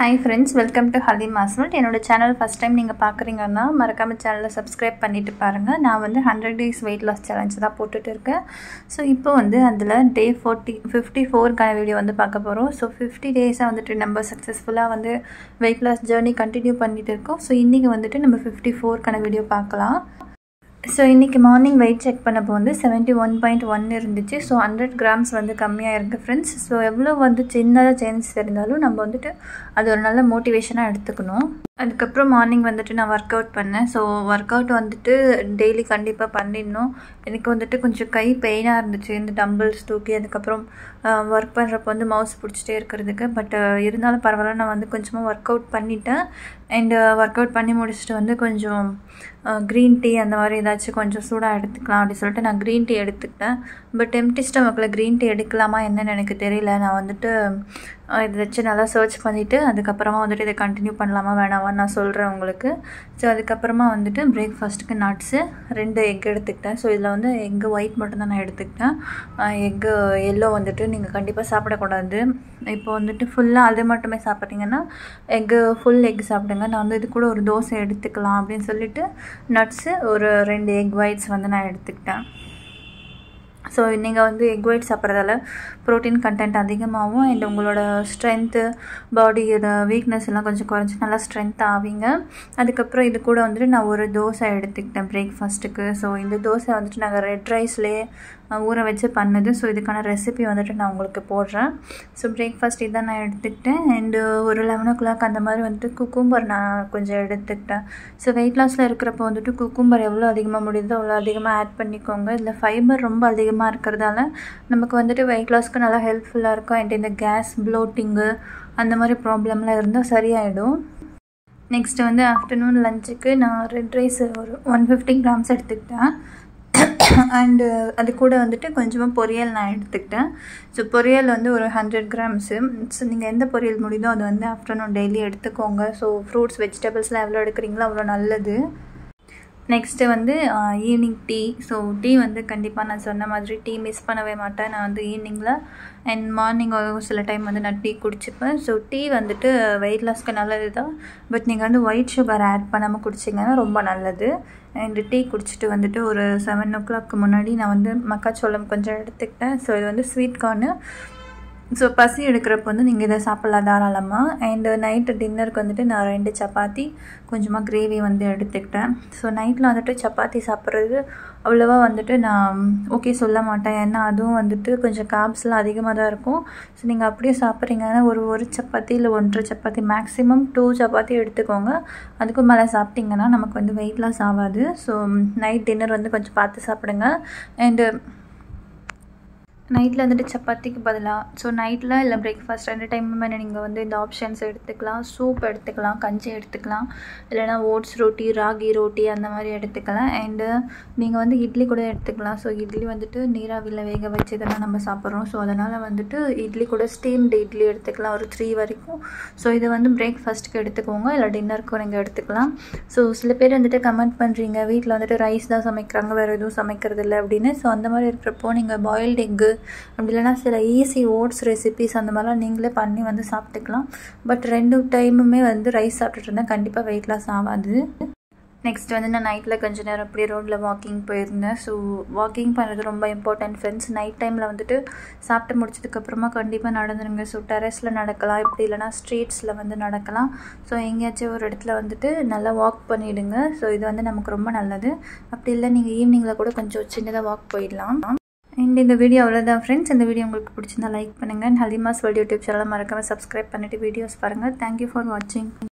hi friends welcome to ஹலீம் மாஸ்வல்ட் என்னோட சேனல் ஃபஸ்ட் டைம் நீங்கள் பார்க்குறீங்கன்னா மறக்காமல் சேனலை சப்ஸ்கிரைப் பண்ணிவிட்டு பாருங்கள் நான் வந்து hundred days weight loss challenge தான் போட்டுட்டு இருக்கேன் ஸோ இப்போ வந்து அதில் டே ஃபோர்ட்டி ஃபிஃப்டி ஃபோருக்கான வீடியோ வந்து பார்க்க போகிறோம் ஸோ ஃபிஃப்டி டேஸாக வந்துட்டு நம்ம சக்ஸஸ்ஃபுல்லாக வந்து வெயிட் லாஸ் ஜேர்னி கண்டினியூ பண்ணிட்டு இருக்கோம் ஸோ இன்றைக்கி வந்துட்டு நம்ம ஃபிஃப்டி ஃபோருக்கான வீடியோ பார்க்கலாம் ஸோ இன்றைக்கி மார்னிங் வெயிட் செக் பண்ணப்போ வந்து செவன்ட்டி ஒன் பாயிண்ட் ஒன் இருந்துச்சு ஸோ ஹண்ட்ரட் கிராம்ஸ் வந்து கம்மியாக இருக்குது ஃப்ரெண்ட்ஸ் ஸோ எவ்வளோ வந்து சின்னதாக சேஞ்சஸ் இருந்தாலும் நம்ம வந்துட்டு அது ஒரு நல்ல மோட்டிவேஷனாக எடுத்துக்கணும் அதுக்கப்புறம் மார்னிங் வந்துட்டு நான் ஒர்க் அவுட் பண்ணேன் ஸோ ஒர்க் அவுட் வந்துட்டு டெய்லி கண்டிப்பாக பண்ணிடணும் எனக்கு வந்துட்டு கொஞ்சம் கை பெயினாக இருந்துச்சு இந்த டம்பிள்ஸ் தூக்கி அதுக்கப்புறம் ஒர்க் பண்ணுறப்போ வந்து மவுஸ் பிடிச்சிட்டே இருக்கிறதுக்கு பட் இருந்தாலும் பரவாயில்ல நான் வந்து கொஞ்சமாக ஒர்க் அவுட் பண்ணிட்டேன் அண்டு ஒர்க் அவுட் பண்ணி முடிச்சுட்டு வந்து கொஞ்சம் க்ரீன் டீ அந்த மாதிரி ஏதாச்சும் கொஞ்சம் சூடாக எடுத்துக்கலாம் அப்படின்னு சொல்லிட்டு நான் க்ரீன் டீ எடுத்துக்கிட்டேன் பட் எம்டி ஸ்டமக்கில் க்ரீன் டீ எடுக்கலாமா என்னன்னு எனக்கு தெரியல நான் வந்துட்டு இதை வச்சு நல்லா சர்ச் பண்ணிவிட்டு அதுக்கப்புறமா வந்துட்டு இதை கண்டினியூ பண்ணலாமா வேணாமான்னு நான் சொல்கிறேன் உங்களுக்கு ஸோ அதுக்கப்புறமா வந்துட்டு பிரேக்ஃபாஸ்ட்டுக்கு நட்ஸு ரெண்டு எக் எடுத்துக்கிட்டேன் ஸோ இதில் வந்து எக்கு ஒயிட் மட்டும்தான் நான் எடுத்துக்கிட்டேன் எக்கு எல்லோ வந்துட்டு நீங்கள் கண்டிப்பாக சாப்பிடக்கூடாது இப்போ வந்துட்டு ஃபுல்லாக அது மட்டுமே சாப்பிட்றீங்கன்னா எக்கு ஃபுல் எக் சாப்பிடுங்க நான் வந்து இது கூட ஒரு தோசை எடுத்துக்கலாம் அப்படின்னு சொல்லிட்டு நட்ஸு ஒரு ரெண்டு எக் ஒயிட்ஸ் வந்து நான் எடுத்துக்கிட்டேன் ஸோ நீங்கள் வந்து எக் ஒயிட் சாப்பிட்றதால ப்ரோட்டீன் கண்டென்ட் அதிகமாகும் அண்ட் உங்களோட ஸ்ட்ரென்த்து பாடியோட வீக்னஸ் எல்லாம் கொஞ்சம் குறைஞ்சி நல்லா ஸ்ட்ரென்த் ஆவீங்க அதுக்கப்புறம் இது கூட வந்துட்டு நான் ஒரு தோசை எடுத்துக்கிட்டேன் பிரேக்ஃபாஸ்ட்டுக்கு ஸோ இந்த தோசை வந்துட்டு நாங்கள் ரெட் ரைஸ்லேயே ஊற வச்சு பண்ணது ஸோ இதுக்கான ரெசிபி வந்துட்டு நான் உங்களுக்கு போடுறேன் ஸோ பிரேக்ஃபாஸ்ட் இதான் நான் எடுத்துக்கிட்டேன் அண்டு ஒரு லெவன் ஓ கிளாக் அந்த மாதிரி வந்துட்டு குக்கும்பர் நான் கொஞ்சம் எடுத்துக்கிட்டேன் ஸோ வெயிட் லாஸில் இருக்கிறப்போ வந்துட்டு குக்கும்பர் எவ்வளோ அதிகமாக முடியுதோ அவ்வளோ அதிகமாக ஆட் பண்ணிக்கோங்க இதில் ஃபைபர் ரொம்ப அதிகமாக இருக்கிறதால நமக்கு வந்துட்டு வெயிட் லாஸ்க்கு நல்லா ஹெல்ப்ஃபுல்லாக இருக்கும் அண்ட் இந்த கேஸ் ப்ளோட்டிங்கு அந்த மாதிரி ப்ராப்ளம்லாம் இருந்தால் சரியாயிடும் நெக்ஸ்ட்டு வந்து ஆஃப்டர்நூன் லஞ்சுக்கு நான் ரெட் ரைஸ் ஒரு ஒன் ஃபிஃப்டி கிராம்ஸ் எடுத்துக்கிட்டேன் அண்டு அது கூட வந்துட்டு கொஞ்சமாக பொரியல் நான் எடுத்துக்கிட்டேன் ஸோ பொரியல் வந்து ஒரு ஹண்ட்ரட் கிராம்ஸு ஸோ நீங்கள் எந்த பொரியல் முடியுதோ அது வந்து ஆஃப்டர்நூன் டெய்லி எடுத்துக்கோங்க ஸோ ஃப்ரூட்ஸ் வெஜிடபிள்ஸ்லாம் எவ்வளோ எடுக்கிறீங்களோ அவ்வளோ நல்லது நெக்ஸ்ட்டு வந்து ஈவினிங் டீ ஸோ டீ வந்து கண்டிப்பாக நான் சொன்ன மாதிரி டீ மிஸ் பண்ணவே மாட்டேன் நான் வந்து ஈவினிங்கில் அண்ட் மார்னிங் சில டைம் வந்து நான் டீ குடிச்சுப்பேன் ஸோ டீ வந்துட்டு வெயிட் லாஸ்க்கு நல்லது தான் பட் நீங்கள் வந்து ஒயிட் சுகர் ஆட் பண்ணாமல் குடிச்சிங்கன்னா ரொம்ப நல்லது அண்ட் டீ குடிச்சிட்டு வந்துட்டு ஒரு செவன் ஓ கிளாக் முன்னாடி நான் வந்து மக்காச்சோளம் கொஞ்சம் எடுத்துக்கிட்டேன் ஸோ இது வந்து ஸ்வீட் கார்னு ஸோ பசி எடுக்கிறப்ப வந்து நீங்கள் இதை சாப்பிட்லாம் தாராளமாக அண்டு நைட்டு டின்னருக்கு வந்துட்டு நான் ரெண்டு சப்பாத்தி கொஞ்சமாக கிரேவி வந்து எடுத்துக்கிட்டேன் ஸோ நைட்டில் வந்துட்டு சப்பாத்தி சாப்பிட்றது அவ்வளோவா வந்துட்டு நான் ஓகே சொல்ல மாட்டேன் ஏன்னா அதுவும் வந்துட்டு கொஞ்சம் காப்ஸ்லாம் அதிகமாக தான் இருக்கும் ஸோ நீங்கள் அப்படியே சாப்பிட்றீங்கன்னா ஒரு ஒரு சப்பாத்தி இல்லை ஒன்றரை சப்பாத்தி மேக்ஸிமம் டூ சப்பாத்தி எடுத்துக்கோங்க அதுக்கும் மேலே சாப்பிட்டிங்கன்னா நமக்கு வந்து வெயிட் லாஸ் ஆகாது ஸோ நைட் டின்னர் வந்து கொஞ்சம் பார்த்து சாப்பிடுங்க அண்டு நைட்டில் வந்துட்டு சப்பாத்திக்கு பதிலாக ஸோ நைட்டில் இல்லை பிரேக்ஃபாஸ்ட் ரெண்டு டைமுமே நீங்கள் வந்து இந்த ஆப்ஷன்ஸ் எடுத்துக்கலாம் சூப் எடுத்துக்கலாம் கஞ்சி எடுத்துக்கலாம் இல்லைனா ஓட்ஸ் ரொட்டி ராகி ரொட்டி அந்த மாதிரி எடுத்துக்கலாம் அண்டு நீங்கள் வந்து இட்லி கூட எடுத்துக்கலாம் ஸோ இட்லி வந்துட்டு நீராவியில் வேக வச்சு இதெல்லாம் நம்ம சாப்பிட்றோம் ஸோ அதனால் வந்துட்டு இட்லி கூட ஸ்டீம்டு இட்லி எடுத்துக்கலாம் ஒரு த்ரீ வரைக்கும் ஸோ இதை வந்து பிரேக்ஃபாஸ்ட்டுக்கு எடுத்துக்கோங்க இல்லை டின்னருக்கும் நீங்கள் எடுத்துக்கலாம் ஸோ சில பேர் வந்துட்டு கமெண்ட் பண்ணுறீங்க வீட்டில் வந்துட்டு ரைஸ் தான் சமைக்கிறாங்க வேறு எதுவும் சமைக்கிறது இல்லை அப்படின்னு ஸோ அந்த மாதிரி இருக்கிறப்போ நீங்கள் பாயில்டு எக்கு அப்படி இல்லைனா சில ஈஸி ஓட்ஸ் ரெசிபிஸ் அந்த மாதிரிலாம் நீங்களே பண்ணி வந்து சாப்பிட்டுக்கலாம் பட் ரெண்டு டைமுமே வந்து ரைஸ் சாப்பிட்டுட்டு இருந்தால் கண்டிப்பாக வெயிட் லாஸ் ஆகாது நெக்ஸ்ட் வந்து நான் நைட்டில் கொஞ்ச நேரம் அப்படியே ரோட்டில் வாக்கிங் போயிருந்தேன் ஸோ வாக்கிங் பண்ணுறது ரொம்ப இம்பார்ட்டன்ட் ஃப்ரெண்ட்ஸ் நைட் டைமில் வந்துட்டு சாப்பிட்டு முடிச்சதுக்கப்புறமா கண்டிப்பாக நடந்துருங்க ஸோ டெரஸில் நடக்கலாம் இப்படி இல்லைனா ஸ்ட்ரீட்ஸில் வந்து நடக்கலாம் ஸோ எங்கேயாச்சும் ஒரு இடத்துல வந்துட்டு நல்லா வாக் பண்ணிவிடுங்க ஸோ இது வந்து நமக்கு ரொம்ப நல்லது அப்படி இல்லை நீங்கள் ஈவினிங்கில் கூட கொஞ்சம் சின்னதாக வாக் போயிடலாம் அண்ட் இந்த வீடியோ அவ்வளோதான் ஃப்ரெண்ட்ஸ் இந்த வீடியோ உங்களுக்கு பிடிச்சிருந்தா லைக் பண்ணுங்கள் ஹலிமாஸ் வேர்ல்ட் யூடியூப் சேனலை மறக்காமல் சப்ஸ்கிரைப் பண்ணிவிட்டு வீடியோஸ் பாருங்கள் தேங்க்யூ ஃபார் வாட்சிங்